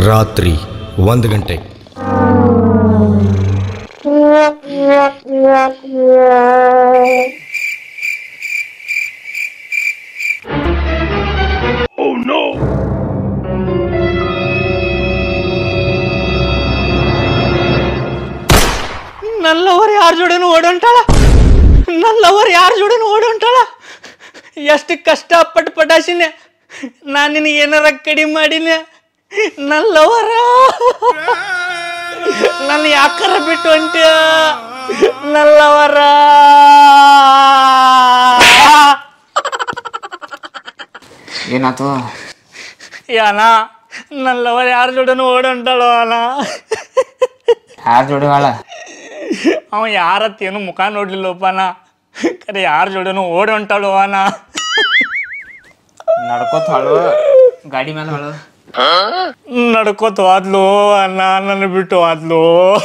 ರಾತ್ರಿ ಒಂದು ಗಂಟೆ ನನ್ನ ಲವರ್ ಯಾರ ಜೋಡಿನೂ ಓಡೊಂಟಾಳ ನನ್ನ ಲವರ್ ಯಾರ ಜೋಡಿನೂ ಓಡೊಂಟಾಳ ಎಷ್ಟು ಕಷ್ಟಪಟ್ಟು ಪಟಾಸಿನ ನಾನು ನಿನಗೆ ಏನಾರ ಕಡಿಮೆ ಮಾಡಿನ ನನ್ನ ಲವರ ನನ್ನ ಯಾಕಾರ ಬಿಟ್ಟು ಹೊಂಟ್ಯ ನನ್ನ ಲವರ ಏನಾತು ಯಾನ ನನ್ನ ಲವರ್ ಯಾರ ಜೋಡಿನೂ ಓಡೊಂಟಾಳೋ ಅಣ್ಣ ಯಾರ ಜೋಡಿ ಬಾಳ ಅವ ಯಾರತ್ತೇನು ಮುಖ ನೋಡ್ಲಿಲ್ಲಪ್ಪ ನಾ ಕರೆ ಯಾರ ಜೋಡಿನೂ ಓಡಿ ಹೊಂಟಾಳು ಅಣ್ಣ ನಡ್ಕೋತ ಹಾಳು ಗಾಡಿ ಮೇಲೆ ಹಾಳು ನಡ್ಕೋತ ಹೋದ್ಲು ಅಣ್ಣ ನನ್ನ ಬಿಟ್ಟು ಹೋದ್ಲು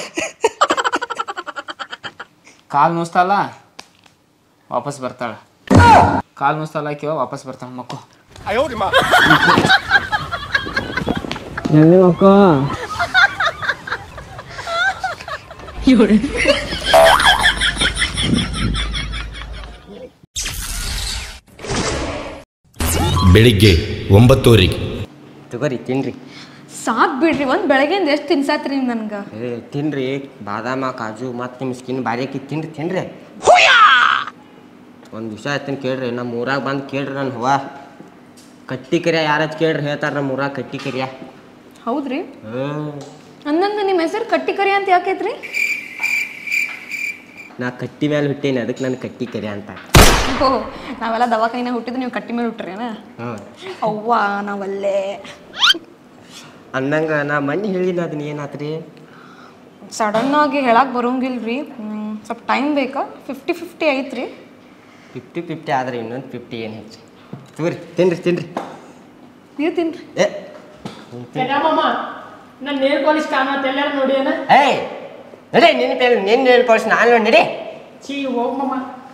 ಕಾಲು ನುಸ್ತಲ್ಲ ವಾಪಸ್ ಬರ್ತಾಳ ಕಾಲು ನುಸ್ತಲ್ಲ ಆಕಿವ ವಾಪಸ್ ಬರ್ತಾಳ ಮಕ್ಕಳು ಜಲ್ದಿ ಮಕ್ಕೋ ಬೆಳಿಗ್ಗೆ ಒಂಬತ್ತುವರೆಗೆ ತಗೋರಿ ತಿನ್ರಿ ಸಾಕ್ ಬಿಡ್ರಿ ಒಂದ್ ಬೆಳಗ್ಗೆಯಿಂದ ಎಷ್ಟು ತಿನ್ಸಾತ್ರಿ ನನ್ಗ ಏ ತಿನ್ರಿ ಬಾದಾಮ ಕಾಜು ಮತ್ತು ನಿಮ್ಮ ಸ್ಕಿನ್ ಭಾರಿ ಆಕಿ ತಿನ್ರಿ ತಿನ್ರಿ ಒಂದು ವಿಷಯ ಆಯ್ತನ್ ಕೇಳ್ರಿ ನಮ್ಮ ಊರಾಗ ಬಂದು ಕೇಳ್ರಿ ನನ್ನ ಹೂವ ಕಟ್ಟಿ ಕರಿಯ ಯಾರತ್ ಕೇಳ್ರಿ ಹೇಳ್ತಾರ ನಮ್ಮ ಊರಾಗ ಕಟ್ಟಿ ಕರಿಯ ಹೌದ್ರಿ ಹ್ಮ್ ಅಂದಂಗ ನಿಮ್ಮ ಹೆಸರು ಕಟ್ಟಿ ಕರಿ ಅಂತ ಯಾಕೈತ್ರಿ ನಾ ಕಟ್ಟಿ ಮೇಲೆ ಹುಟ್ಟೀನಿ ಅದಕ್ಕೆ ನಾನು ಕಟ್ಟಿ ಕರಿಯ ಅಂತ ಓ ನಾವೆಲ್ಲ ದವಾಖಾನಿನ ಹುಟ್ಟಿದ್ರೆ ನೀವು ಕಟ್ಟಿ ಮೇಲೆ ಹುಟ್ಟ್ರೇನ ಹ್ಞೂ ಅವ್ವ ನಾವಲ್ಲೇ ಅಂದಂಗ ನಾ ಮಣ್ಣು ಹೇಳಿನ ಅದನ್ನ ಏನಾತ್ರಿ ಸಡನ್ ಆಗಿ ಹೇಳಕ್ ಬರೋಂಗಿಲ್ರಿ ಹ್ಮ್, ಸ್ವಲ್ಪ ಟೈಮ್ ಬೇಕಾ ಫಿಫ್ಟಿ ಫಿಫ್ಟಿ ಐತ್ರಿ ಫಿಫ್ಟಿ ಫಿಫ್ಟಿ ಆದ್ರೆ ಇನ್ನೊಂದು ಫಿಫ್ಟಿ ಏನು ಹೆಚ್ಚು ತಗೋರಿ ತಿನ್ರಿ ತಿನ್ರಿ ನೀವು ತಿನ್ರಿ ಏ ನನ್ನ ನೇಲ್ ಪಾಲಿಶ್ ಕಾಣತ್ತೆ ಎಲ್ಲಾರು ನೋಡಿ ಏನ ಏಯ್ ನಡಿ ನಿನ್ನ ಪೇಲ್ ನಿನ್ನ ಹೇಳ್ಕೊಳ್ಸಿ ನಾನು ನೋಡಿ ನಡಿ ಚೀ ಹೋಗಮ್ಮ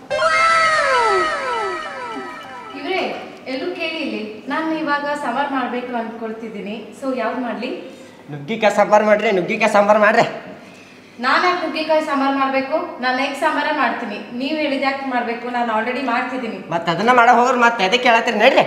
ಇವ್ರೆ ಎಲ್ಲೂ ಕೇಳಿ ಇಲ್ಲಿ ನಾನು ಇವಾಗ ಸಾಂಬಾರ್ ಮಾಡಬೇಕು ಅನ್ಕೊಳ್ತಿದ್ದೀನಿ ಸೊ ಯಾವ್ದು ಮಾಡಲಿ ನುಗ್ಗಿಕಾಯಿ ಸಾಂಬಾರು ಮಾಡ್ರಿ ನುಗ್ಗಿಕಾಯಿ ಸಾಂಬಾರು ಮಾಡ್ರಿ ನಾನು ಯಾಕೆ ನುಗ್ಗೆಕಾಯಿ ಸಾಂಬಾರ್ ಮಾಡಬೇಕು ನಾನು ಎಗ್ ಸಾಂಬಾರೇ ಮಾಡ್ತೀನಿ ನೀವು ಹೇಳಿದ ಯಾಕೆ ಮಾಡಬೇಕು ನಾನು ಆಲ್ರೆಡಿ ಮಾಡ್ತಿದ್ದೀನಿ ಮತ್ತೆ ಅದನ್ನ ಮಾಡೋ ಹೋಗ್ರಿ ಮತ್ತೆ ಅದಕ್ಕೆ ಹೇಳತ್ತೀರಿ ನಡ್ರಿ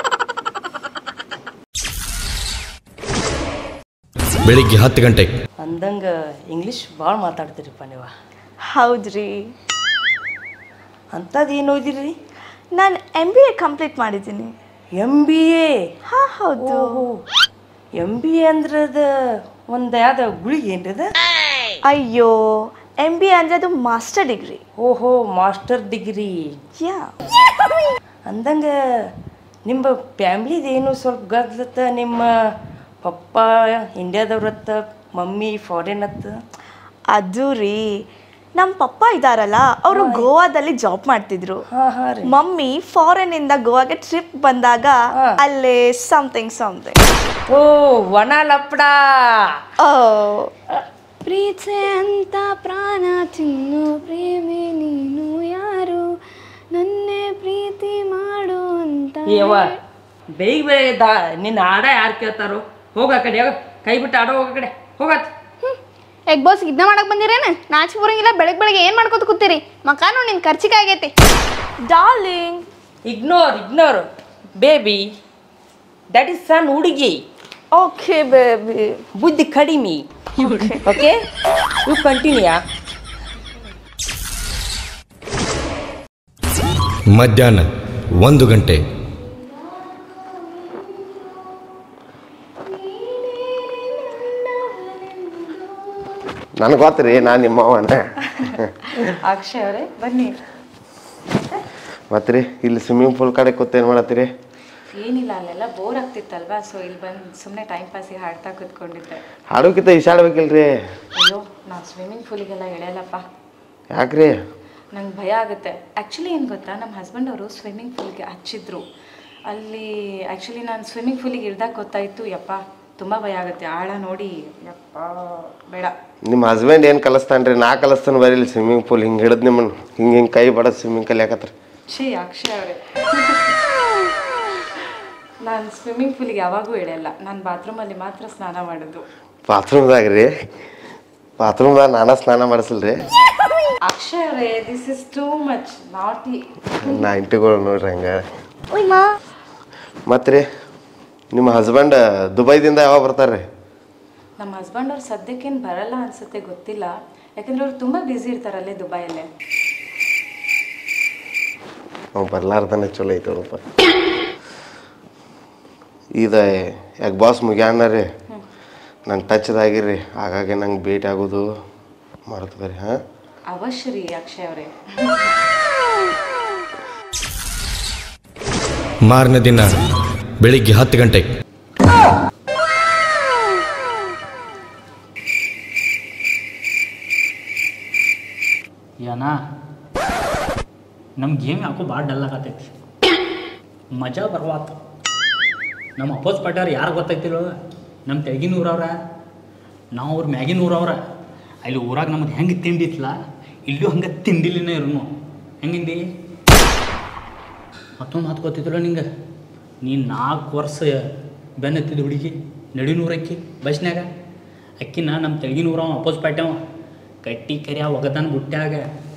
ಬೆಳಿಗ್ಗೆ ಹತ್ತು ಗಂಟೆಗೆ ಅಂದಂಗ ಇಂಗ್ಲೀಷ್ ಭಾಳ ಮಾತಾಡ್ತೀರಿಪ್ಪ ನೀವು ಹೌದ್ರಿ ಅಂಥದ್ದು ಏನು ಓದಿರಿ ನಾನು ಎಮ್ ಬಿ ಎ ಕಂಪ್ಲೀಟ್ ಮಾಡಿದ್ದೀನಿ ಎಮ್ ಬಿ ಎ ಹಾಂ ಹೌದು ಎಮ್ ಬಿ ಎ ಅಂದ್ರದ ಒಂದು ಯಾವ್ದು ಗುಳಿಗೆ ಏನ್ರಿ ಅದು ಅಯ್ಯೋ ಎಮ್ ಬಿ ಎ ಅಂದರೆ ಅದು ಮಾಸ್ಟರ್ ಡಿಗ್ರಿ ಓಹೋ ಮಾಸ್ಟರ್ ಡಿಗ್ರಿ ಯಾ ಅಂದಂಗ ನಿಮ್ಮ ಫ್ಯಾಮ್ಲಿದು ಏನು ಸ್ವಲ್ಪ ಗದ್ಲತ್ತ ನಿಮ್ಮ ಪಪ್ಪ ಇಂಡಿಯಾದವ್ರತ್ತ ಮಮ್ಮಿ ಫಾರಿನ್ ಅತ್ತ ಅದು ರೀ ನಮ್ಮ ಪಪ್ಪ ಇದಾರಲ್ಲ ಅವರು ಗೋವಾದಲ್ಲಿ ಜಾಬ್ ಮಾಡ್ತಿದ್ರು ಹಾಂ ಹಾಂ ರೀ ಮಮ್ಮಿ ಫಾರಿನ್ ಇಂದ ಗೋವಾಗೆ ಟ್ರಿಪ್ ಬಂದಾಗ ಹಾ. ಅಲ್ಲೇ ಸಮಥಿಂಗ್ ಸಮಥಿಂಗ್ ಓ ವನ ಲಪ್ಡ ಓ ಪ್ರೀತಿ ಅಂತ ಪ್ರಾಣ ತಿನ್ನು ಪ್ರೇಮಿ ನೀನು ಯಾರು ನನ್ನೇ ಪ್ರೀತಿ ಮಾಡು ಅಂತ ಏವ ಬೇಗ ಬೇಗ ದಾ ನಿನ್ನ ಆಡ ಯಾರು ಕೇಳ್ತಾರೋ ಹೋಗ ಆ ಕಡೆ ಹೋಗ ಕೈ ಬಿಟ್ಟು ಆಡೋ ಹೋಗ ಕಡೆ ಹೋಗತ್ ಎಗ್ ಬಾಸ್ ಇದನ್ನ ಮಾಡಕ್ ಬಂದಿರೇನ ನಾಚಿ ಬರಂಗಿಲ್ಲ ಬೆಳಗ್ ಬೆಳಗ್ಗೆ ಏನ್ ಮಾಡ್ಕೊತ ಕೂತೀರಿ ಮಕಾನು ನಿನ್ ಖರ್ಚಿಗೆ ಆಗೈತಿ darling ignore ignore baby that is son ಹುಡುಗಿ ಓಕೆ ಬೇಬಿ ಬುದ್ಧಿ ಕಡಿಮೆ ಓಕೆ ಯು ಕಂಟಿನ್ಯೂ ಮಧ್ಯಾಹ್ನ ಒಂದು ಗಂಟೆ ನನಗೆ ಗೊತ್ತ್ರಿ ನಾನು ನಿಮ್ಮವನ ಅಕ್ಷಯ್ ಅವರೇ ಬನ್ನಿ ಮತ್ತೆ ರೀ ಇಲ್ಲಿ ಸ್ವಿಮ್ಮಿಂಗ್ ಪೂಲ್ ಕಡೆ ಕೂತೇನು ಮಾಡತ್ತೀರಿ ಏನಿಲ್ಲ ಅಲ್ಲೆಲ್ಲ ಬೋರ್ ಆಗ್ತಿತ್ತಲ್ವಾ ಸೊ ಇಲ್ಲಿ ಬಂದು ಸುಮ್ಮನೆ ಟೈಮ್ ಪಾಸಿಗೆ ಹಾಡ್ತಾ ಕೂತ್ಕೊಂಡಿದ್ದೆ ಹಾಡೋಕ್ಕಿಂತ ಇಶಾಡ್ಬೇಕಿಲ್ರಿ ಅಯ್ಯೋ ನಾನು ಸ್ವಿಮ್ಮಿಂಗ್ ಪೂಲಿಗೆಲ್ಲ ಇಳಿಯಲ್ಲಪ್ಪ ಯಾಕ್ರಿ ನಂಗೆ ಭಯ ಆಗುತ್ತೆ ಆ್ಯಕ್ಚುಲಿ ಏನು ಗೊತ್ತಾ ನಮ್ಮ ಹಸ್ಬೆಂಡ್ ಅವರು ಸ್ವಿಮ್ಮಿಂಗ್ ಪೂಲ್ಗೆ ಹಚ್ಚಿದ್ರು ಅಲ್ಲಿ ಆ್ಯಕ್ಚುಲಿ ನಾನು ಸ್ವಿಮ್ಮಿಂಗ್ ಪೂಲಿಗೆ ಇಳ್ದಾಗ ಗೊತ್ತಾಯಿತು ಯಪ್ಪ ತುಂಬ ಭಯ ಆಗುತ್ತೆ ಆಳ ನೋಡಿ ಯಪ್ಪ ಬೇಡ ನಿಮ್ಮ ಹಸ್ಬೆಂಡ್ ಏನು ಕಲಿಸ್ತಾನ್ರಿ ನಾ ಕಲಿಸ್ತಾನೆ ಬರೀ ಇಲ್ಲಿ ಸ್ವಿಮ್ಮಿಂಗ್ ಪೂಲ್ ಹಿಂಗೆ ಹಿಡಿದು ನಿಮ್ಮನ್ನು ಹಿಂಗೆ ಹಿಂಗೆ ಕೈ ಬಡದು ಸ್ವಿಮ್ಮಿಂಗ್ ಕಲಿಯಾಕತ್ರಿ ಛೀ ಅಕ್ಷಯ್ ಅವರೇ ನಾನು ಸ್ವಿಮ್ಮಿಂಗ್ ಪೂಲಿಗೆ ಯಾವಾಗೂ ಇಳಿಯಲ್ಲ ನಾನು ಬಾತ್ರೂಮಲ್ಲಿ ಮಾತ್ರ ಸ್ನಾನ ಮಾಡೋದು ಬಾತ್ರೂಮ್ದಾಗ ರೀ ಬಾತ್ರೂಮ್ದಾಗ ನಾನಾ ಸ್ನಾನ ಮಾಡಿಸಲ್ರಿ ಅಕ್ಷಯ್ ಅವರೇ ದಿಸ್ ಇಸ್ ಟೂ ಮಚ್ ನಾಟಿ ನಾ ಇಂಟಿಗಳು ನೋಡ್ರಿ ಹಂಗ ಓಯ್ ಮಾ ಮತ್ತೆ ರೀ ನಿಮ್ಮ ಹಸ್ಬೆಂಡ್ ದುಬೈದಿಂದ ಯಾವಾಗ ಬರ್ತಾರ್ರಿ ನಮ್ಮ ಹಸ್ಬೆಂಡ್ ಅವ್ರು ಸದ್ಯಕ್ಕೇನು ಬರಲ್ಲ ಅನ್ಸುತ್ತೆ ಗೊತ್ತಿಲ್ಲ ಯಾಕಂದ್ರೆ ಅವ್ರು ತುಂಬ ಬ್ಯುಸಿ ಇರ್ತಾರಲ್ಲೇ ದುಬೈಯಲ್ಲೇ ಅವ್ ಬರ್ಲಾರ್ದನೆ ಚಲೋ ಐತೆ ನೋಡಪ್ಪ ಇದು ಯಾಕೆ ಬಾಸ್ ಮುಗ್ಯಾಣ ರೀ ನನ್ನ ಟಚ್ದಾಗಿರ್ರಿ ಹಾಗಾಗಿ ನಂಗೆ ಭೇಟಿ ಆಗೋದು ಮಾಡ್ತು ಬರ್ರಿ ಹಾಂ ಅವಶ್ಯ ರೀ ಅಕ್ಷಯ್ ಅವರೇ ಮಾರನೇ ದಿನ ಬೆಳಿಗ್ಗೆ ಹತ್ತು ಗಂಟೆಗೆ ಏನ ನಮ್ಮ ಗೇಮ್ ಯಾಕೋ ಭಾಳ ಡಲ್ ಆಗತೈತಿ ಮಜಾ ಬರ್ವಾತ ನಮ್ಮ ಅಪೋಸ್ ಪಟ್ಟಾರ ಯಾರು ಗೊತ್ತೈತಿರೋ ನಮ್ಮ ತೆಳಗಿನ ಊರವ್ರ ನಾವು ಅವ್ರ ಮ್ಯಾಗಿನ ಊರವ್ರ ಅಲ್ಲಿ ಊರಾಗ ನಮ್ದು ಹೆಂಗೆ ತಿಂಡಿ ಇತ್ತಲ್ಲ ಇಲ್ಲೂ ಹಂಗೆ ತಿಂಡಿಲಿನೇ ಇರುನು ಹೆಂಗಿಂದಿ ಮತ್ತೊಂದು ಮಾತು ಗೊತ್ತಿದ್ದಿಲ್ಲ ನಿಂಗೆ ನೀನು ನಾಲ್ಕು ವರ್ಷ ಬೆನ್ನತ್ತಿದ್ದು ಹುಡುಗಿ ನಡಿನೂರಕ್ಕಿ ಬಸ್ನ್ಯಾಗ ಅಕ್ಕಿನ ನಮ್ಮ ತೆಳಗಿನ ಊರವ ಅಪೋಸ್ ಪಾಟ್ಯವ ಕಟ್ಟಿ ಕರಿಯ ಒಗದಾನ ಬುಟ್ಟ್ಯಾಗ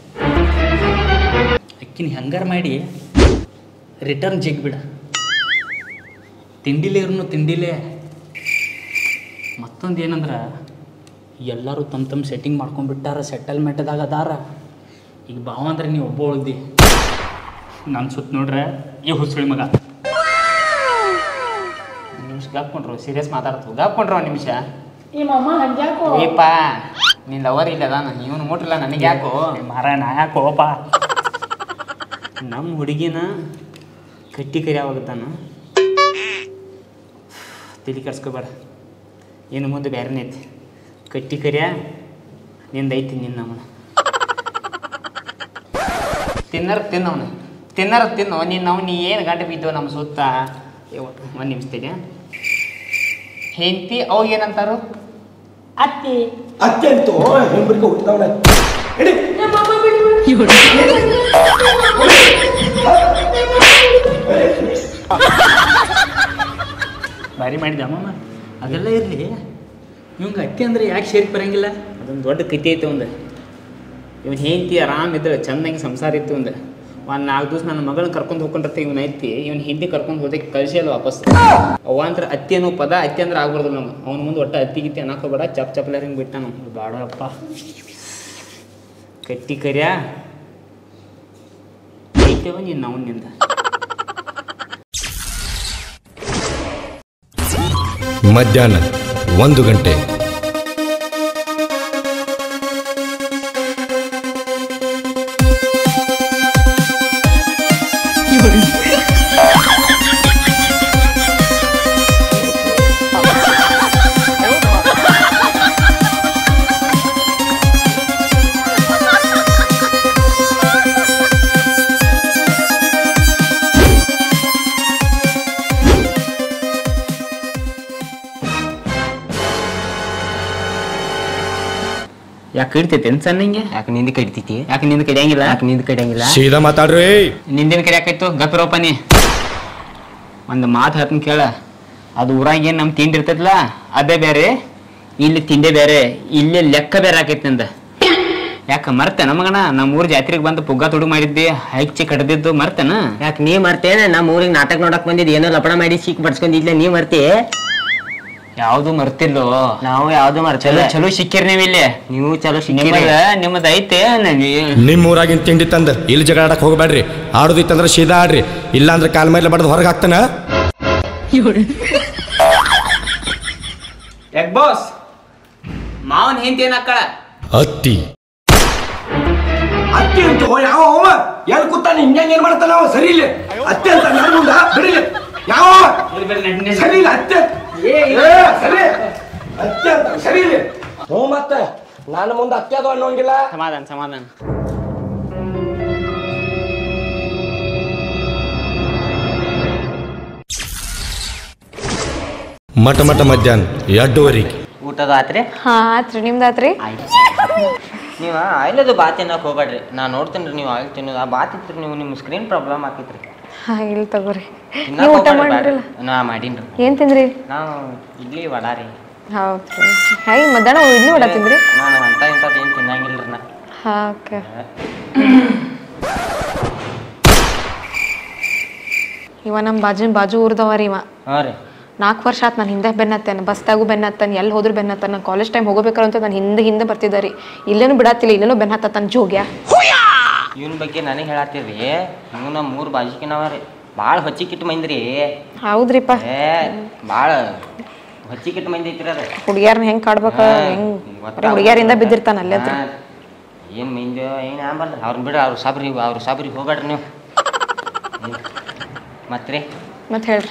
ಅಕ್ಕಿನ ಹೆಂಗಾರ ಮಾಡಿ ರಿಟರ್ನ್ ಜಿಗ್ಬಿಡ ತಿಂಡಿಲೇ ಇರ್ನು ತಿಂಡಿಲೇ ಮತ್ತೊಂದು ಏನಂದ್ರೆ ಎಲ್ಲರೂ ತಮ್ಮ ತಮ್ಮ ಸೆಟ್ಟಿಂಗ್ ಮಾಡ್ಕೊಂಡ್ಬಿಟ್ಟಾರ ಸೆಟಲ್ಮೆಂಟ್ದಾಗ ಅದಾರ ಈಗ ಭಾವ ಅಂದ್ರೆ ನೀವು ಒಬ್ಬ ಉಳ್ದಿ ನನ್ನ ಸುತ್ತ ನೋಡ್ರೆ ಈ ಹುಸುಳಿ ಮಗ ಒಂದ್ ನಿಮಿಷ ಗಾಪ್ಕೊಂಡ್ರು ಸೀರಿಯಸ್ ಮಾತಾಡ್ತು ಗಾಪ್ಕೊಂಡ್ರು ಒಂದು ನಿಮಿಷ ಏಪ ನಿನ್ ಲವರ್ ಇಲ್ಲ ಅದಾನ ಇವನು ಮುಟ್ರಲ್ಲ ನನಗೆ ಯಾಕೋ ಮಾರ ನಾ ಯಾಕೋಪ ನಮ್ಮ ಹುಡುಗಿನ ಕಟ್ಟಿ ಕರಿ ಯಾವಾಗತ್ತಾನ ತಲೆ ಕೆಡ್ಸ್ಕೊಬೇಡ ಇನ್ನು ಮುಂದೆ ಬೇರೆನೇ ಐತಿ ಕಟ್ಟಿ ಕರಿಯ ನಿಂದೈತಿ ನಿನ್ನ ಅವನ ತಿನ್ನರ ತಿನ್ನವನು ತಿನ್ನರ ತಿನ್ನು ನೀನು ನಾವು ನೀ ಏನು ಗಂಟೆ ಬಿದ್ದೋ ನಮ್ಮ ಸುತ್ತ ಒಂದು ನಿಮಿಷ ತಡಿ ಹೆಂಡತಿ ಅವಾಗ ಏನಂತಾರು ಅತ್ತಿ ಅತ್ಯಂತ ಹೆಂಬರಿಗೆ ಹುಟ್ಟಿದವನ ಭಾರಿ ಮಾಡಿದ ಅಮ್ಮಮ್ಮ ಅದೆಲ್ಲ ಇರಲಿ ಇವಂಗೆ ಅತ್ತಿ ಅಂದ್ರೆ ಯಾಕೆ ಸೇರಿ ಬರಂಗಿಲ್ಲ ಅದೊಂದು ದೊಡ್ಡ ಕತೆ ಐತೆ ಒಂದು ಇವನ್ ಹೆಂಡತಿ ಆರಾಮ್ ಇದ್ರೆ ಚಂದಂಗೆ ಸಂಸಾರ ಇತ್ತು ಒಂದು ಒಂದು ನಾಲ್ಕು ದಿವಸ ನನ್ನ ಮಗಳನ್ನ ಕರ್ಕೊಂಡು ಹೋಗ್ಕೊಂಡಿರ್ತೆ ಇವನ್ ಐತಿ ಇವನ್ ಹಿಂದಿ ಕರ್ಕೊಂಡು ಹೋದಕ್ಕೆ ಕಳ್ಸಿಯಲ್ಲ ವಾಪಸ್ ಅವ ಅಂದ್ರೆ ಅತ್ತಿ ಅನ್ನೋ ಪದ ಅತ್ತಿ ಅಂದ್ರೆ ಆಗ್ಬಾರ್ದು ನಮ್ಮ ಅವ್ನ ಮುಂದೆ ಒಟ್ಟು ಅತ್ತಿ ಗಿತ್ತಿ ಅನ್ನಕೋಬೇಡ ಚಪ್ ಚಪ್ಲ ಹಿಂಗೆ ಬಿಟ್ಟ ನಾವು ಬಾಡಪ್ಪ ಕಟ್ಟಿ ಕರಿಯ ಐತೇವ ನೀನು ಅವನಿಂದ ಮಧ್ಯಾಹ್ನ ಒಂದು ಗಂಟೆ ಯಾಕೆ ಕಡಿತೈತೆ ಅನ್ಸನ್ ನಿಂಗೆ ಯಾಕೆ ನಿಂದ ಕಡಿತೈತಿ ಯಾಕೆ ನಿಂದ ಕಡಿಯಂಗಿಲ್ಲ ಯಾಕೆ ನಿಂದ ಕಡಿಯಂಗಿಲ್ಲ ಸೀದಾ ಮಾತಾಡ್ರಿ ನಿಂದಿನ ಕಡಿಯಾಕಾಯ್ತು ಗಪ್ಪಿರೋಪ ನೀ ಒಂದು ಮಾತು ಹೇಳ್ತೀನಿ ಕೇಳ ಅದು ಊರಾಗ ಏನು ನಮ್ಮ ತಿಂಡಿ ಇರ್ತೈತಲ್ಲ ಅದೇ ಬೇರೆ ಇಲ್ಲಿ ತಿಂಡಿ ಬೇರೆ ಇಲ್ಲಿ ಲೆಕ್ಕ ಬೇರೆ ಆಕೈತಿ ನಿಂದ ಯಾಕೆ ಮರ್ತೆ ನಮಗಣ ನಮ್ಮ ಊರ್ ಜಾತ್ರೆಗೆ ಬಂದು ಪುಗ್ಗ ತುಡುಗ್ ಮಾಡಿದ್ದಿ ಹಚ್ಚಿ ಕಡ್ದಿದ್ದು ಮರ್ತೇನ ಯಾಕೆ ನೀ ಮರ್ತೇನೆ ನಮ್ಮ ಊರಿಗೆ ನಾಟಕ ನೋಡಕ್ ಬಂದಿದ್ದು ಏನೋ ಲಪಡ ಮಾಡಿ ಸಿಕ್ ಬಡ್ಸ್ಕೊಂಡಿದ್ಲ ನೀ ಮರ್ತಿ ಯಾವ್ದು ಮರ್ತಿಲ್ಲೋ ನಾವು ಯಾವ್ದು ಚಲೋ ಮರ್ತಿಲ್ಲ ಚಲೋ ಸಿಕ್ಕಿರಿ ನೀವು ಇಲ್ಲಿ ನೀವು ಚಲೋ ಸಿಕ್ಕಿರಿ ನಿಮ್ಮದ ನಿಮ್ಮದ ಐತೆ ನವಿ- ನಿಮ್ಮ ಊರಾಗಿನ ತಿಂಡಿ ತಂದ ಇಲ್ಲಿ ಜಗಳ ಆಡಕ್ ಹೋಗ್ಬೇಡ್ರಿ ಆಡೋದಿತ್ತಂದ್ರೆ ಸೀದಾ ಆಡ್ರಿ ಇಲ್ಲಾಂದ್ರೆ ಕಾಲ್ ಮೇಲೆ ಬಡ್ದು ಹೊರಗೆ ಹಾಕ್ತಾನ ಯಾಕ್ ಬಾಸ್ ಮಾವನ್ ಹೆಂಡತಿ ಏನ್ ಹಾಕಳ ಅತ್ತಿ ಅತ್ತೆ ಅಂತ ಯಾವ ಅವ ಎಲ್ಲಿ ಕೂತಾನೆ ಹಿಂಗ್ಯಾಂಗ ಏನ್ ಮಾಡ್ತಾನ ಅವ ಸರಿ ಇಲ್ಲ ಅತ್ತೆ ಅಂತ ನನ್ನ ಮುಂದ ಬಿಡಿಲ್ಲ ಯಾವ ಅವ? ಸರಿ ಇಲ್ಲ ಅತ್ತೆ ಏ, ಸರಿ ಅತ್ತೆ ಅಂತ ಸರಿ ಇಲ್ಲ ಹ್ಞೂ ಮತ್ತೆ ನನ್ನ ಮುಂದೆ ಅತ್ತೆ ಅದು ಅನ್ನೋಂಗಿಲ್ಲ ಸಮಾಧಾನ ಸಮಾಧಾನ ಮಟ ಮಟ ಮಧ್ಯಾಹ್ನ ಎರಡೂವರೆಗೆ ಊಟದ ಆತ್ರಿ ಹಾ ಆತ್ರಿ ನಿಮ್ದಾತ್ರಿ ನೀವು ಆಯ್ಲದು ಬಾತ್ ತಿನ್ನಕ್ ಹೋಗ್ಬೇಡ್ರಿ ನಾ ನೋಡ್ತೀನಿ ನೀವು ಆಯಿಲ್ ತಿನ್ನೋದು ಆ ಬಾತ್ ಇತ್ತು ನೀವು ನಿಮ್ಮ ಸ್ಕ್ರೀನ್ ಪ್ರಾಬ್ಲಮ್ ಆಕೈತ್ರಿ ಹಾಂ ಇಲ್ಲಿ ತಗೋರಿ ತಿನ್ನಾಕ್ ನೀವು ಊಟ ಹೋಗ್ಬೇಡ್ರಿ ಮಾಡಿರಲ್ಲ ಬ್ಯಾಡ. ನಾ ಮಾಡೀನ್ರಿ ಏನು ತಿಂದ್ರಿ ನಾವು ಇಡ್ಲಿ ವಡಾ ರೀ ಹೌದು ರೀ ಹಾಯ್ ಮಧ್ಯಾಹ್ನ ಇಡ್ಲಿ ವಡ ತಿಂದ್ರಿ ನಾನು ಅಂತ ಇಂಥದ್ದು ಏನು ತಿನ್ನಂಗಿಲ್ರಿ ನಾ ಹಾಂ ಓಕೆ ಇವ ನಮ್ಮ ಬಾಜು ಬಾಜು ಊರ್ದವ ರೀ ಇವ ಹಾಂ ರೀ ನಾಲ್ಕು ವರ್ಷ ಆತು ನಾನು ಹಿಂದೆ ಬೆನ್ನತ್ತೇನೆ ಬಸ್ದಾಗೂ ಬೆನ್ನತ್ತಾನೆ ಎಲ್ಲಿ ಹೋದ್ರು ಬೆನ್ನತ್ತಾನೆ ನಾನು ಕಾಲೇಜ್ ಟೈಮ್ ಹೋಗಬೇಕಾರೆ ಅಂತ ನಾನು ಹಿಂದೆ ಹಿಂದೆ ಬರ್ತಿದ್ದೆ ರೀ ಇಲ್ಲೇನು ಬಿಡತ್ತಿಲ್ಲ ಇಲ್ಲೇನು ಬೆನ್ನತ್ತಾನ ಜೋಗ್ಯ ಇವನ್ ಬಗ್ಗೆ ನನಗೆ ಹೇಳತ್ತೀರಿ ಇವ್ ನಮ್ಮ ಮೂರು ಬಾಜಿಕಿನವ ರೀ ಭಾಳ ಹೊಚ್ಚಿಕಿಟ್ಟು ಮಂದ್ರಿ ಹೌದ್ರಿಪ್ಪ ಏ ಭಾಳ ಹೊಚ್ಚಿಕಿಟ್ಟು ಮಂದಿ ಐತ್ರಿ ಅದು ಹುಡುಗಿಯಾರನ್ನ ಹೆಂಗೆ ಕಾಡ್ಬೇಕ ಹೆಂಗೆ ಹುಡುಗಿಯರಿಂದ ಬಿದ್ದಿರ್ತಾನ ಅಲ್ಲೇ ಹತ್ರ ಏನು ಮಂದಿ ಏನು ಆಂಬಲ್ಲ ಅವ್ರನ್ನ ಬಿಡ್ರಿ ಅವ್ರ ಸಾಬ್ರಿ ಅವ್ರ ಸಾಬ್ರಿಗೆ ಹೋಗ್ಬೇಡ್ರಿ ನೀವು ಮತ್ತೆ ಮತ್ತೆ ಹೇಳ್ರಿ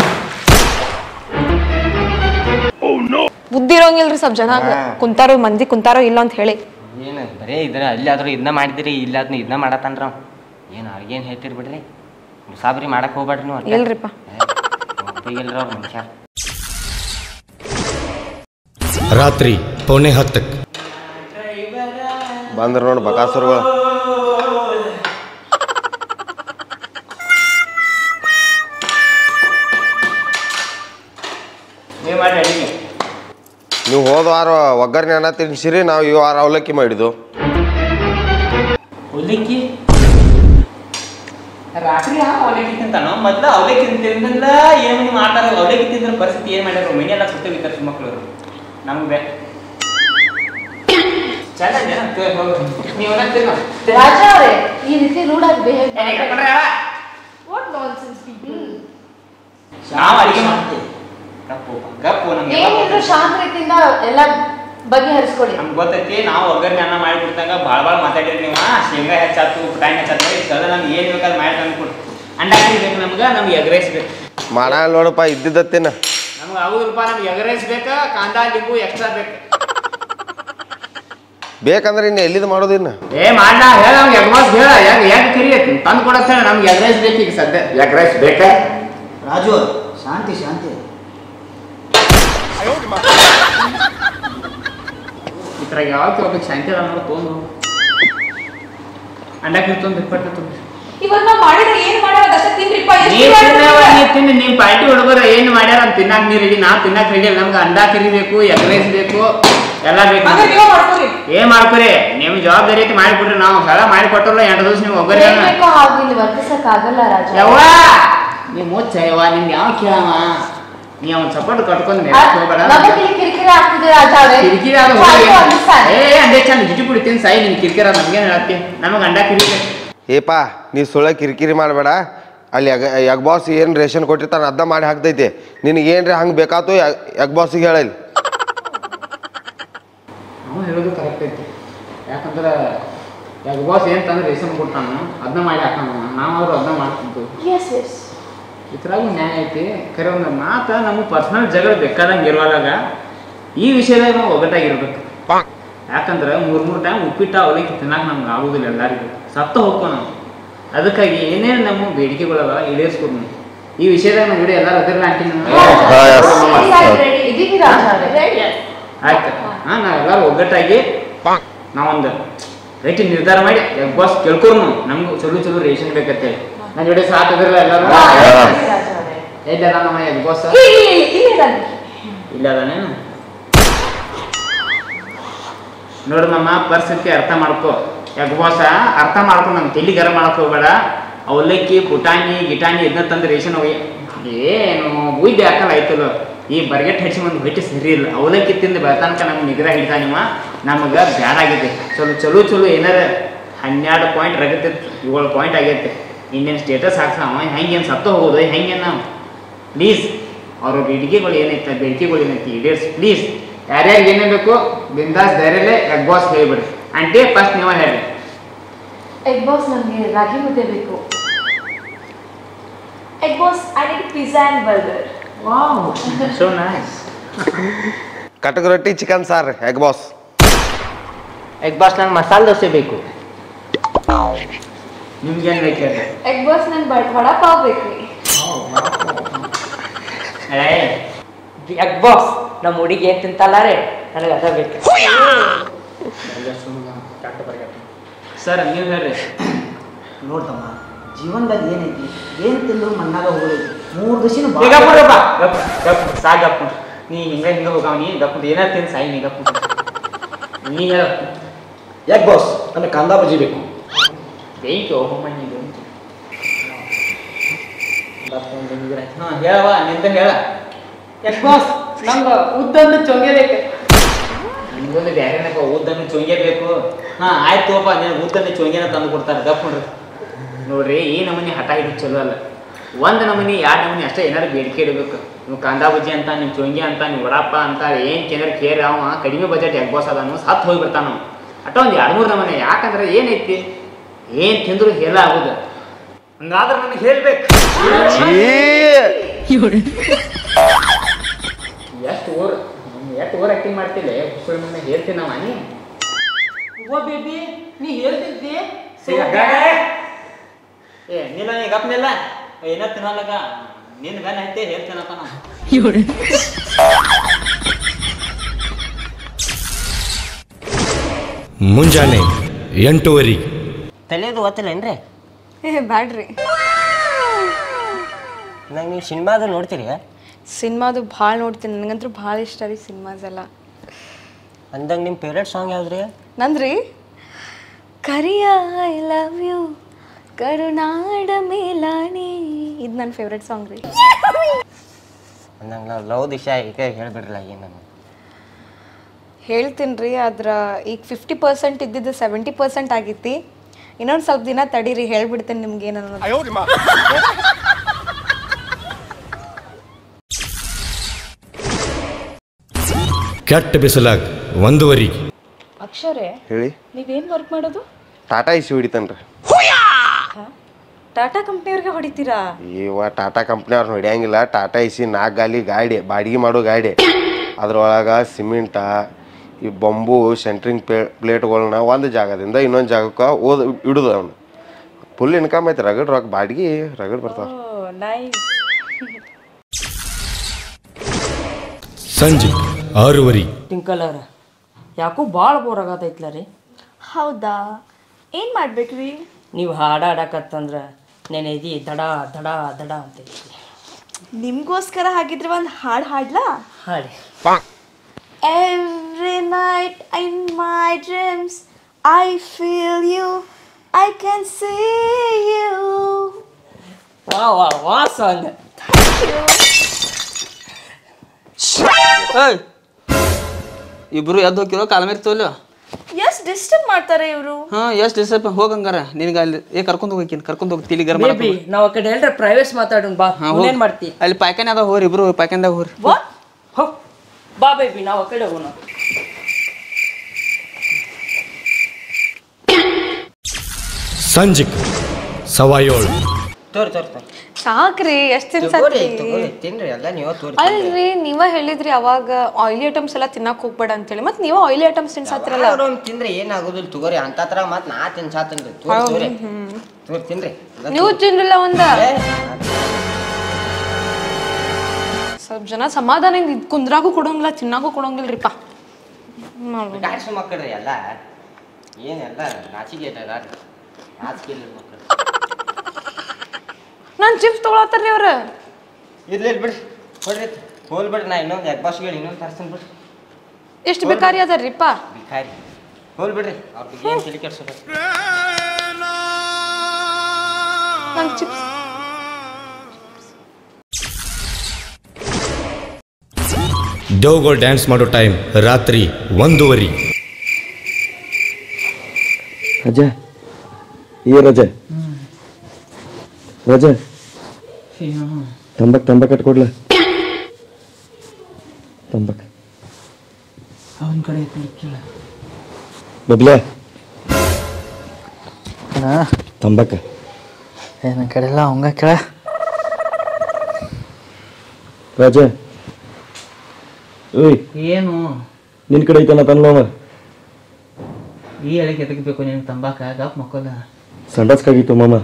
ಬುದ್ಧಿ ಇರೋಂಗಿಲ್ರಿ ಸ್ವಲ್ಪ ಜನ ಕುಂತಾರೋ ಮಂದಿ ಕುಂತಾರೋ ಇಲ್ಲ ಅಂತ ಹೇಳಿ ಏನು ಬರೇ ಇದ್ರ ಅಲ್ಲಿ ಆದ್ರೂ ಇದನ್ನ ಮಾಡಿದಿರಿ ಇಲ್ಲ ಅದನ್ನ ಇದನ್ನ ಮಾಡತ್ತಾನ್ರ ಏನು ಅವ್ರಿಗೇನು ಹೇಳ್ತೀರಿ ಬಿಡ್ರಿ ಸಾಬ್ರಿ ಮಾಡಕ್ ಹೋಗ್ಬೇಡ್ರಿ ನೀವು ಅಷ್ಟೇ. ಇಲ್ರಿಪ್ಪ ಒಪ್ಪಿಗಿಲ್ರಿ ಅವ್ರ ಮನುಷ್ಯ ರಾತ್ರಿ ಪೌಣೆ ಹತ್ತಕ್ಕೆ ಬಂದ್ರ ನೋಡಿ ಬಕಾಸುರಗಳು ನೀವು ಮಾಡಿ ಅಡಿಗೆ ನೀವು ಹೋದ ವಾರ ಒಗ್ಗರಣೆ ಅನ್ನ ತಿನ್ಸಿರಿ ನಾವು ಈ ವಾರ ಅವಲಕ್ಕಿ ಮಾಡಿದ್ದು ಅವಲಕ್ಕಿ ರಾತ್ರಿ ಆ ಅವಲಕ್ಕಿ ತಿಂತಾನೋ ಮೊದ್ಲು ಅವಲಕ್ಕಿ ತಿಂತಿಲ್ಲ ಏನು ಮಂದಿ ಮಾಡ್ತಾರ ಅವಲಕ್ಕಿ ತಿಂದ್ರ ಪರಿಸ್ಥಿತಿ ಏನ್ ಮಾಡ್ಯಾರ ಮನೆ ಎಲ್ಲ ಸುತ್ತೋಗಿದ್ದಾರೆ ಮಕ್ಕಳು ನಮ್ಗೆ ಚೆನ್ನಾಗಿ ನೀವು ರಾಜ ಅವರೇ ಈ ರೀತಿ ರೂಢಾಗಿ ಬಿಹೇವ್ ನಾವು ಅಡಿಗೆ ಮಾಡ್ತೀವಿ ಗಪ್ಪು ಗಪ್ಪು ನಮ್ಗೆ ಏನಿದ್ರು ಶಾಂತ ರೀತಿಯಿಂದ ಎಲ್ಲ ಬಗೆಹರಿಸ್ಕೊಡಿ ನಮ್ಗೆ ಗೊತ್ತೈತಿ ನಾವು ಒಗ್ಗರಣೆ ಅನ್ನ ಮಾಡಿಬಿಡ್ತಾಗ ಭಾಳ ಭಾಳ ಮಾತಾಡಿರಿ ನೀವು ಶೇಂಗಾ ಹೆಚ್ಚಾತು ಪುಟಾಣಿ ಹೆಚ್ಚಾತು ಸದ ನಮ್ಗೆ ಏನು ಬೇಕಾದ್ರೆ ಮಾಡಿ ತಂದ್ಕೊಡು ಅಂಡ ಬೇಕು ನಮ್ಗೆ ನಮ್ಗೆ ಎಗ್ ರೈಸ್ ಬೇಕು ಮಾಡ ನೋಡಪ್ಪ ಇದ್ದಿದ್ದತ್ತೇನ ನಮ್ಗೆ ಆಗುದಿಲ್ಲಪ್ಪ ನಮ್ಗೆ ಎಗ್ ರೈಸ್ ಬೇಕಾ ಕಾಂದಾ ಲಿಂಬು ಎಕ್ಸ್ಟ್ರಾ ಬೇಕು ಬೇಕಂದ್ರೆ ಇನ್ನು ಎಲ್ಲಿದ್ ಮಾಡೋದಿನ್ನ ಏ ಮಾಡ ಹೇಳ ನಮ್ಗೆ ಎಗ್ ಮಾಸ್ ಹೇಳ ಎಗ್ ಎಗ್ ಕರಿ ತಂದು ಕೊಡತ್ತ ಹೇಳ ನಮ್ಗೆ ಎಗ್ ರೈಸ್ ಬೇಕು ಈಗ ಸದ್ಯ ಎಗ್ ರೈಸ್ ಬೇಕಾ ರಾಜು ಶಾಂತಿ ಶಾಂತಿ ಇದ್ರಾಗ ಯಾವತ್ತು ಹೋಗ್ಬೇಕು ಶಾಂತಿ ಅದ ನೋಡಿ ತೊಗೊಂಡು ಅಂಡ ಕಿರ್ತೊಂದು ಇಪ್ಪತ್ತು ತುಂಬ ಇವಾಗ ನಾವು ಮಾಡಿದ್ರೆ ಏನ್ ಮಾಡೋದು ಅಷ್ಟೇ ತಿನ್ರಿಪ್ಪ ನೀ ತಿನ್ನವ ನೀ ತಿನ್ನು ನಿಮ್ ಪಾರ್ಟಿ ಹುಡುಗರು ಏನ್ ಮಾಡ್ಯಾರ ಅಂತ ತಿನ್ನಾಕ ನೀ ರೆಡಿ ನಾವ್ ತಿನ್ನಾಕ ರೆಡಿ ನಮ್ಗೆ ಅಂಡ ಕರಿ ಬೇಕು ಎಗ್ ರೈಸ್ ಬೇಕು ಎಲ್ಲ ಬೇಕು ನಮ್ಗೆ. ಏನ್ ಮಾಡ್ಕೊರಿ ನಿಮ್ ಜವಾಬ್ದಾರಿ ಐತಿ ಮಾಡಿಬಿಡ್ರಿ ನಾವು ಸಲ ಮಾಡಿ ಕೊಟ್ಟಲ್ಲ ಎಂಟು ದಿವಸ ನೀವು ಒಬ್ಬರೇ ಬೇಕೋ ಹಾಗೆ ಇಲ್ಲಿ ವರ್ತಿಸಕ್ ಆಗಲ್ಲ ರಾಜ ಯವ್ವ ನೀ ಮುಚ್ಚ ಯವ್ವ ನಿಮ್ಗೆ ಯಾವ ಕೇಳವ ನೀ ಅವ್ನ ಸಪೋರ್ಟ್ ಕಟ್ಕೊಂಡ್ ಮೇಲೆ ಹೋಗ್ಬೇಡ ನಮಗೆ ಇಲ್ಲಿ ಕಿರಿಕಿರಿ ಆಗ್ತಿದೆ ರಾಜ ಅವರೇ ಕಿರಿಕಿರಿ ಆದ Try to ಹೋಗಿ. understand. ಏ ಅಂದೇ ಚಂದ ಜಿಟಿ ಬಿಡ್ತೀನಿ ಸಾಯಿ ನಿನ್ ಕಿರಿಕಿರ ನಮ್ಗೇನ್ ಹೇಳತ್ತಿ ನಮಗ್ ಅಂಡ ಕಿರಿ ಏಪ ನೀ ಸುಳ್ಳ ಕಿರಿಕಿರಿ ಮಾಡಬೇಡ ಅಲ್ಲಿ ಯಗ್ ಯಗ್ ಬಾಸ್ ಏನು ರೇಷನ್ ಕೊಟ್ಟಿರ್ತಾನ ಅದ ಮಾಡಿ ಹಾಕ್ತೈತಿ ನಿನಗೆ ಏನ್ರಿ ಹಂಗೆ ಬೇಕಾತು ಯಗ್ ಬಾಸಿಗೆ ಹೇಳಲ್ಲಿ ನಾವು ಹೇಳೋದು ಕರೆಕ್ಟ್ ಐತಿ ಯಾಕಂದ್ರೆ ಯಾಕ ಬಾಸ್ ಏನ್ ತಂದ್ರೆ ರೇಷನ್ ಕೊಡ್ತಾನ ಅದನ್ನ ಮಾಡಿ ಹಾಕೋಣ ನಾವು ಅವ್ರು ಅದನ್ನ ಮಾಡ್ತಿದ್ದು Yes, yes. ಇದ್ರಾಗೂ ನ್ಯಾಯ ಐತಿ ಖರೆ ಒಂದು ಮಾತ ನಮಗೆ ಪರ್ಸನಲ್ ಜಗಳ ಬೇಕಾದಂಗೆ ಇರುವಾಗ ಈ ವಿಷಯದಾಗ ನಾವು ಒಗ್ಗಟ್ಟಾಗಿರ್ಬೇಕು ಯಾಕಂದ್ರೆ ಮೂರ್ ಮೂರ್ ಟೈಮ್ ಉಪ್ಪಿಟ್ಟು ಅವಲಕ್ಕಿ ತಿನ್ನಕ್ಕೆ ನಮ್ಗೆ ಆಗುದಿಲ್ಲ ಎಲ್ಲರಿಗೂ ಸತ್ತ ಹೋಗ್ಕೋ ನಾವು ಅದಕ್ಕಾಗಿ ಏನೇನು ನಮ್ಮ ಬೇಡಿಕೆಗಳವ ಈಡೇರಿಸ್ಕೊಡು ನಾವು ಈ ವಿಷಯದಾಗ ನಾವು ವಿಡಿಯೋ ಎಲ್ಲರೂ ಅದಿರಲ್ಲ ಆಂಟಿ ಇದೀವಿ ರಾಜ ಅವರೇ ಆಯ್ತು ಹಾ ನಾವೆಲ್ಲರೂ ಒಗ್ಗಟ್ಟಾಗಿ ನಾವೊಂದು ರೈಟ್ ನಿರ್ಧಾರ ಮಾಡಿ ಎಗ್ ಬಾಸ್ ಕೇಳ್ಕೊರು ನಾವು ನಮ್ಗೆ ಚಲೋ ಚಲೋ ರೇಷನ್ ಬೇಕಂತೇಳಿ ನನ್ನ ಜೋಡಿ ಸಾಕಿದ್ರಲ್ಲ ಎಲ್ಲರೂ ರಾಜ ಅವರೇ ಎಲ್ಲಿ ಅದ ನಮ್ಮ ಎಗ್ ಬಾಸ್ ಇಲ್ಲಿ ಇಲ್ಲಿ ಇಲ್ಲಿ ಇದ್ದಾನೆ. ಇಲ್ಲ ಅದಾನೇನು ನೋಡು ನಮ್ಮ ಪರಿಸ್ಥಿತಿ ಅರ್ಥ ಮಾಡ್ಕೋ ಎಗ್ ಬಾಸ ಅರ್ಥ ಮಾಡ್ಕೊ ನಮ್ ತಲೆ ಗರಂ ಮಾಡಕ್ ಹೋಗ್ಬೇಡ ಅವಲಕ್ಕಿ ಪುಟಾಣಿ ಗಿಟಾಣಿ ಇದನ್ನ ತಂದು ರೇಷನ್ ಹೋಗಿ ಏನು ಬುದ್ಧಿ ಹಾಕಲ್ಲ ಆಯ್ತಲ್ಲ ಈ ಬರ್ಗೆಟ್ ಹಚ್ಚಿ ಒಂದು ಹೊಟ್ಟೆ ಸರಿ ಇಲ್ಲ ಅವಲಕ್ಕಿ ತಿಂದು ಬೆಳತನಕ ನಮ್ಗೆ ನಿಗ್ರಹ ಹಿಡಿತಾನಿವ ನಮಗೆ ಬ್ಯಾಡ್ ಆಗೈತೆ ಚಲೋ ಚಲೋ ಚಲೋ ಏನಾರ ಹನ್ನೆರಡು ಪಾಯಿಂಟ್ ರಗತಿತ್ತು ಏಳು ಪಾಯಿಂಟ್ ಆಗೈತೆ ಇಂಡಿಯನ್ ಸ್ಟೇಟಸ್ ಹಾಕ್ಸಾವ ಹೆಂಗೇನು ಸತ್ತು ಹೋಗೋದು ಹೆಂಗೇನು ನಾವು ಪ್ಲೀಸ್ ಅವ್ರ ಬೇಡಿಕೆಗಳು ಏನೈತೆ ಬೇಡಿಕೆಗಳು ಏನೈತಿ ಈಡೇರ್ಸ್ ಪ್ಲೀಸ್ ಯಾರ್ಯಾರಿಗೆ ಏನೇ ಬೇಕು ಬಿಂದಾಸ್ ಧೈರ್ಯಲ್ಲೇ ಎಗ್ ಬಾಸ್ ಹೇಳಿಬಿಡ್ರಿ ಆಂಟಿ ಫಸ್ಟ್ ನೀವು ಹೇಳಿ ಎಗ್ ಬಾಸ್ ನಮಗೆ ರಾಗಿ ಮುದ್ದೆ ಬೇಕು egg boss I need pizza and burger wow so nice ಕಟಕ್ ರೊಟ್ಟಿ ಚಿಕನ್ ಸಾರ್ ಎಗ್ ಬಾಸ್ ಎಗ್ ಬಾಸ್ ನಂಗೆ ಮಸಾಲೆ ದೋಸೆ ಬೇಕು ನಿಮ್ಗೇನು ಬೇಕು ಹೇಳಿ ಎಗ್ ಬಾಸ್ ನಂಗೆ ಬಟ್ ವಡಾ ಪಾವ್ ಬೇಕ್ರಿ ಎಗ್ ಬಾಸ್ ನಮ್ಮ ಹುಡುಗಿ ಏನ್ ತಿಂತಲ್ಲ ರೀ ನನಗೆ ಅದ ಬೇಕು ಸರ್ ನೀವು ಹೇಳ್ರಿ ನೋಡ್ತಮ್ಮ ಜೀವನದಾಗ ಏನೈತಿ ಏನು ತಿಂದ್ರು ಮಣ್ಣಾಗ ಹೋಗೋದೈತಿ ಮೂರು ದಿವಸ ಏ, ಗಪ್ ಬಿಡ್ರಪ್ಪ. ಗಪ್ ಗಪ್ ಸಾಕ್ ಗಪ್ ಬಿಡು. ನೀ ಹಿಂಗ ಹಿಂಗ ಹೋಗಾವ ನೀ ಗಪ್ ಬಿಡು. ಏನಾರ ತಿಂದು ಸಾಯಿ ನೀ ಗಪ್ ಬಿಡು. ನೀ ಹೇಳ ಯಾಕೆ ಬಾಸ್ ನನಗೆ ಕಾಂದಾ ಬಜ್ಜಿ ಬೇಕು ಬೇಯ್ತು ಹೋಮ ನೀನು ಹಾ ಹೇಳವ ನಿಂದ ಹೇಳ ಎಸ್ ಬಾಸ್ ನಂಗೆ ಉದ್ದೊಂದು ಚೊಂಗೆ ಬೇಕು ನಿಮ್ಗೊಂದು ಬ್ಯಾರೆನಕ ಉದ್ದನ್ನು ಚೊಂಗೆ ಬೇಕು ಹಾ ಆಯ್ತು ತೋಪ ನೀನು ಉದ್ದನ್ನು ಚೊಂಗೆನ ತಂದು ಕೊಡ್ತಾರೆ ಗಪ್ ನೋಡ್ರಿ ನೋಡ್ರಿ ಈ ನಮೂನಿ ಹಠ ಹಿಡಿದು ಚಲೋ ಅಲ್ಲ ಒಂದು ನಮೂನಿ ಎರಡು ನಮೂನಿ ಅಷ್ಟೇ ಏನಾರು ಬೇಡಿಕೆ ಇಡಬೇಕು ನೀವು ಕಾಂದಾ ಬಜ್ಜಿ ಅಂತ ನೀವು ಚೊಂಗಿ ಅಂತ ನೀವು ವಡಪ್ಪ ಅಂತ ಏನು ಕೇಂದ್ರ ಕೇರಿ ಅವ ಕಡಿಮೆ ಬಜೆಟ್ ಎಗ್ ಬಾಸ್ ಅದಾನು ಸತ್ತು ಹೋಗ್ಬಿಡ್ತಾನ ಅವ ಅಟ ಒಂದು ಎರಡು ಮೂರು ನಮೂನಿ ಯಾಕಂದ್ರೆ ಏನೈತಿ ಏನು ತಿಂದ್ರು ಹೇಳ ಆಗುದು ಹಂಗಾದ್ರೆ ನನಗೆ ಹೇಳ್ಬೇಕು ಎಷ್ಟು ಓರ್ ಎಷ್ಟು ಓವರ್ ಆಕ್ಟಿಂಗ್ ಮಾಡ್ತಿಲ್ಲ ಹುಸುಳ ಮುಂದೆ ಹೇಳ್ತೀನಿ ನಾವು ನೀ ಓ ಬೇಬಿ ನೀ ಹೇಳ್ತಿದ್ದಿ ಏ ನಿಲ್ಲ ನೀ ಗಪ್ ನಿಲ್ಲ ಏನ ತಿನ್ನಲ್ಲಗ ನಿನ್ ಗನ್ ಐತೆ ಹೇಳ್ತೇನಪ್ಪ ನಾವು ಮುಂಜಾನೆ ಎಂಟೂವರೆ ತಲೆದು ಓದ್ತಿಲ್ಲೇನ್ರಿ ಏ ಬ್ಯಾಡ್ರಿ ನಂಗೆ ನೀವು ಸಿನಿಮಾದು ನೋಡ್ತೀರಿ ಸಿನಿಮಾದು ಭಾಳ ನೋಡ್ತೀನಿ ನನಗಂತೂ ಭಾಳ ಇಷ್ಟ ರೀ ಸಿನಿಮಾಸ್ ಎಲ್ಲ ಅಂದಂಗೆ ನಿಮ್ಮ ಫೇವ್ರೇಟ್ ಸಾಂಗ್ ಯಾವ್ದು ರೀ ನಂದ್ರಿ ಕರಿಯ ಐ ಲವ್ ಯು ಕರುನಾಡ ಮೇಲಾಣಿ ಇದು ನನ್ನ ಫೇವ್ರೆಟ್ ಸಾಂಗ್ ರೀ ಅಂದಂಗೆ ನಾವು ಲವ್ ದಿಶ ಈಗ ಹೇಳ್ಬಿಡ್ರಲ್ಲ ಏನು ನಮಗೆ ಹೇಳ್ತೀನಿ ರೀ ಅದ್ರ ಈಗ ಫಿಫ್ಟಿ ಪರ್ಸೆಂಟ್ ಇದ್ದಿದ್ದು ಸೆವೆಂಟಿ ಪರ್ಸೆಂಟ್ ಆಗೈತಿ ಇನ್ನೊಂದು ಸ್ವಲ್ಪ ದಿನ ತಡೀರಿ ಹೇಳ್ಬಿಡ್ತೇನೆ ನಿಮ್ಗೆ ಏನನ್ನೋದು ಕೆಟ್ಟ ಬಿಸಿಲಾಗ ಒಂದೂವರೆ ಅಕ್ಷರೇ ಹೇಳಿ ನೀವೇನು ವರ್ಕ್ ಮಾಡೋದು ಟಾಟಾ ಇಸಿ ಹೊಡಿತಾನ್ರಿ ಟಾಟಾ ಕಂಪ್ನಿಯವ್ರಿಗೆ ಹೊಡಿತೀರಾ ಇವ ಟಾಟಾ ಕಂಪ್ನಿಯವ್ರು ಹೊಡ್ಯಾಂಗಿಲ್ಲ ಟಾಟಾ ಇಸಿ ನಾಲ್ಕು ಗಾಲಿ ಗಾಡಿ ಬಾಡಿಗೆ ಮಾಡೋ ಗಾಡಿ ಅದ್ರೊಳಗೆ ಸಿಮೆಂಟ ಈ ಬಂಬು ಸೆಂಟ್ರಿಂಗ್ ಪೇ ಪ್ಲೇಟ್ಗಳನ್ನ ಒಂದು ಜಾಗದಿಂದ ಇನ್ನೊಂದು ಜಾಗಕ್ಕೆ ಓದ್ ಇಡುದು ಅವನು ಫುಲ್ ಇನ್ಕಮ್ ಐತೆ ರಗಡ್ ರೊಕ್ಕ ಬಾಡಿಗೆ ರಗಡ್ ಬರ್ತಾವ ಓ ನೈಸ್ ಸಂಜೆ ಆರೂವರೆ ಟಿಂಕಲ್ ಅವ್ರ ಯಾಕೋ ಭಾಳ ಬೋರ್ ಆಗತೈತ್ಲ ರೀ ಹೌದಾ ಏನು ಮಾಡ್ಬೇಕ್ರಿ ನೀವು ಹಾಡ ಹಾಡಕತ್ತಂದ್ರೆ ನೆನೆದಿ ದಡ ದಡ ದಡ ಅಂತೈತಿ ನಿಮಗೋಸ್ಕರ ಹಾಗಿದ್ರೆ ಒಂದು ಹಾಡು ಹಾಡ್ಲಾ ಹಾಡಿ Every night in my dreams, I feel you. I can see you. ವಾ ವಾ ವಾ ಸಾಂಗ್ ಏಯ್ ಇಬ್ರು ಎದ್ದು ಹೋಗಿರೋ ಕಾಲ ಮೇಲೆ ತೋಲು ಎಷ್ಟು ಡಿಸ್ಟರ್ಬ್ ಮಾಡ್ತಾರೆ ಇವರು ಹಾ ಎಷ್ಟು ದಿವಸ ಹೋಗಂಗಾರ ನಿನಗೆ ಅಲ್ಲಿ ಏ ಕರ್ಕೊಂಡು ಹೋಗಿನ್ ಕರ್ಕೊಂಡು ಹೋಗಿ ತಿಳಿ ಗರಂ ಬೇಬಿ ನಾವು ಆ ಕಡೆ ಎಲ್ರ ಪ್ರೈವೇಟ್ ಮಾತಾಡೋಣ ಬಾ ಹಾ, ಹೋಗ್. ಏನ್ ಮಾಡ್ತಿ ಅಲ್ಲಿ ಪಾಯ್ಕಾನೆ ಅದ ಹೋರಿ ಇಬ್ರು ಪಾಯ್ಕಾನ್ದಾಗ ಹೋರಿ ವಾಟ್ ಹೋ ಬಾ ಬೇಬಿ ನಾವು ಆ ಕಡೆ ಹೋಗೋಣ ಸಂಜೆ ಸವಾ ಏಳು ತೋರಿ ತೋರಿ ತೋರಿ ಸಾಕ್ರಿ ಎಷ್ಟು ತಗೋರಿ ತಿನ್ಸತ್ರಿ ತಗೋರಿ ತಿನ್ರಿ ಎಲ್ಲ ನೀವು ತೋರಿ ಅಲ್ರಿ ನೀವ ಹೇಳಿದ್ರಿ ಅವಾಗ ಆಯಿಲಿ ಐಟಮ್ಸ್ ಎಲ್ಲ ತಿನ್ನಕ್ ಹೋಗ್ಬೇಡ ಅಂತೇಳಿ ಮತ್ತೆ ನೀವ ಆಯಿಲಿ ಐಟಮ್ಸ್ ತಿನ್ಸತ್ತಿರಲ್ಲ ಅವ್ರವ್ನ್ ತಿಂದ್ರೆ ಏನಾಗೋದಿಲ್ಲ ತಗೋರಿ ಅಂತ ತರ ಮತ್ ನಾ ತಿನ್ಸಾತನ್ರಿ ತೋರಿ ತೋರಿ ತೋರಿ ತಿನ್ರಿ ಎಲ್ಲ ನೀವು ತೋರಿ. ತಿನ್ರಿಲ್ಲ ಒಂದ ಏ, ಸ್ವಲ್ಪ ಜನ ಸಮಾಧಾನದಿಂದ ಇದ್ ಕುಂದ್ರಾಗೂ ಕೊಡೋಂಗಿಲ್ಲ ತಿನ್ನಾಗೂ ಕೊಡೋಂಗಿಲ್ರಿಪ್ಪ ಗಾಡ್ಸು ಮಕ್ಕಳ್ರಿ ಎಲ್ಲ ಏನೆಲ್ಲ ನಾಚಿಕೆ ಐತೆ ಅದಾರಿ ನಾಚಿಕೆ ಇಲ್ಲ ಮಕ್ಕಳು ನಾನ್ ಚಿಪ್ಸ್ ತಗೊಳತ್ತಾರ್ರಿ ಅವ್ರ ಇರ್ಲಿ ಇರ್ಲಿ ಬಿಡ್ರಿ ಕೊಡ್ರಿ ಹೋಲ್ ಬಿಡ್ರಿ ನಾ ಇನ್ನೊಂದು ಎಗ್ ಬಾಸ್ಗಳು ಇನ್ನೊಂದು ತರ್ತೀನಿ ಬಿಡ್ರಿ ಎಷ್ಟು ಬೇಕಾರಿ ಅದಾರ್ರಿಪ್ಪ ಭಿಕಾರಿ ಹೋಲ್ ಬಿಡ್ರಿ ಅವ್ರ ಬಗ್ಗೆ ಏನು ತಲೆ ಕೆಡ್ಸೋದು ನಂಗೆ ಚಿಪ್ಸ್ ದೇವ್ಗಳು ಡ್ಯಾನ್ಸ್ ಮಾಡೋ ಟೈಮ್ ರಾತ್ರಿ ಒಂದೂವರೆ ರಜೆ ಈ ರಜೆ ರಜೆ ತಂಬಕ್ ತಂಬಕ್ ಕಟ್ಕೊಡ್ಲ ತಂಬಕ್ ಅವನ ಕಡೆ ಕೇಳ ಬಬ್ಲೆ ತಂಬಕ್ ನನ್ನ ಕಡೆ ಎಲ್ಲ ಅವಂಗ ಕೇಳ ರಜೆ ಓಯ್ ಏನು ನಿನ್ ಕಡೆ ಐತನ ತನ್ನೋವ ಈ ಎಳಕ್ಕೆ ಎದಕ್ಕೆ ಬೇಕು ನಿನಗೆ ತಂಬಾಕ ಗಪ್ ಮಕ್ಕಳ ಸಂಡಾಸ್ಕಾಗಿತ್ತು ಮಾಮ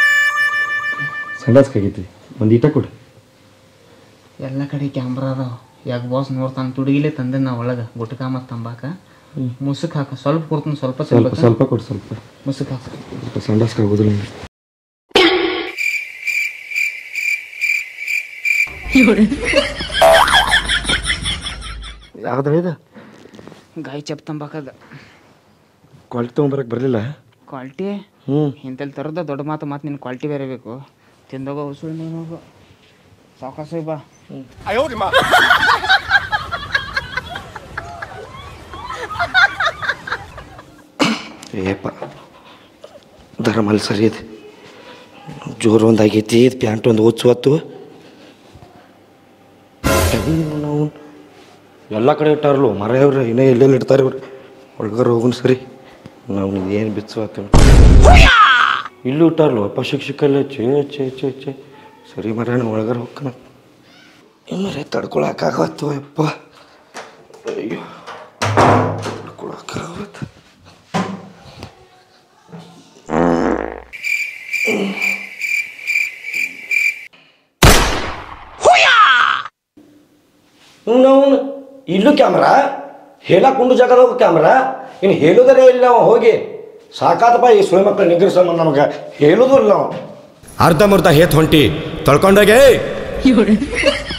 ಸಂಡಾಸ್ಕಾಗಿತ್ತು ಒಂದು ಈಟ ಕೊಡು ಎಲ್ಲ ಕಡೆ ಕ್ಯಾಮ್ರಾ ಅದಾವ ಯಾಕೆ ಬಾಸ್ ನೋಡ್ತಾನೆ ತುಡುಗಿಲೆ ತಂದೆ ನಾ ಒಳಗೆ ಗುಟ್ಕ ಮತ್ತು ತಂಬಾಕ ಮುಸುಕ್ ಹಾಕ ಸ್ವಲ್ಪ ಕೊಡ್ತೀನಿ ಸ್ವಲ್ಪ ಸ್ವಲ್ಪ ತಿನ್ಬೇಕಾ? ಸ್ವಲ್ಪ ಕೊಡು ಸ್ವಲ್ಪ ಮುಸುಕ್ ಹಾಕ ಸ್ವಲ್ಪ ಸಂಡಾಸ್ಕ ಆಗೋದಿಲ್ಲ ನಿಂಗೆ. ಯಾವ್ದು ಇದು ಗಾಯ ಚಪ್ ತಂಬಾಕದ ಕ್ವಾಲಿಟಿ ತೊಗೊಂಬರಕ್ಕೆ ಬರಲಿಲ್ಲ ಕ್ವಾಲಿಟಿ ಹ್ಞೂ ಇಂಥಲ್ಲಿ ತರದ ದೊಡ್ಡ ಮಾತು ಮಾತು ನಿನ್ನ ಕ್ವಾಲಿಟಿ ಬೇರೆ ಬೇಕು ತಿಂದೋಗ ಉಸುಳು ನೀನು ಹೋಗು ಸಾವಕಾಸ ಬಾ ಏಪ್ಪ ಧರ್ಮಲ್ಲಿ ಸರಿ ಇದೆ ಜೋರು ಒಂದು ಆಗೈತಿ ಇದು ಪ್ಯಾಂಟ್ ಒಂದು ಓದ್ಸುವತ್ತು ನಾವು ಎಲ್ಲ ಕಡೆ ಇಟ್ಟಾರಲ್ಲ ಮರ ಇವ್ರೆ ಇನ್ನೂ ಎಲ್ಲೆಲ್ಲಿ ಇಡ್ತಾರೆ ಇವ್ರು ಒಳಗರ ಹೋಗುನ್ ಸರಿ ನಾವು ಏನು ಬಿಚ್ಚುವತ್ತು ಇಲ್ಲೂ ಇಟ್ಟಾರಲ್ಲ ಅಪ್ಪ ಶಿಕ್ಷಕಲ್ಲ ಚೇ ಚೇ ಚೇ ಚೇ ಸರಿ ಮರ ನಾನು ಒಳಗರ ಹೋಗ್ಕನ ಮರೆ ತಡ್ಕೊಳಕ್ಕಾಗತ್ತು ಅಪ್ಪ ಅಯ್ಯೋ ತಡ್ಕೊಳಕ್ಕಾಗತ್ತು ಅವನು ಇಲ್ಲೂ ಕ್ಯಾಮ್ರಾ ಹೇಳಕ್ ಕುಂಡು ಜಾಗದಾಗ ಕ್ಯಾಮ್ರಾ ಇನ್ನು ಹೇಳುವುದರೇ ಇಲ್ಲ ಅವ ಹೋಗಿ ಸಾಕಾತಪ್ಪ ಈ ಸುಳಿ ಮಕ್ಕಳು ನಿಗ್ರಹಿಸಮ್ಮ ನಮಗೆ ಹೇಳುದು ಇಲ್ಲ ಅವ ಅರ್ಧ ಮುರ್ಧ ಹೇತ್ ಹೊಂಟಿ ತೊಳ್ಕೊಂಡೋಗೆ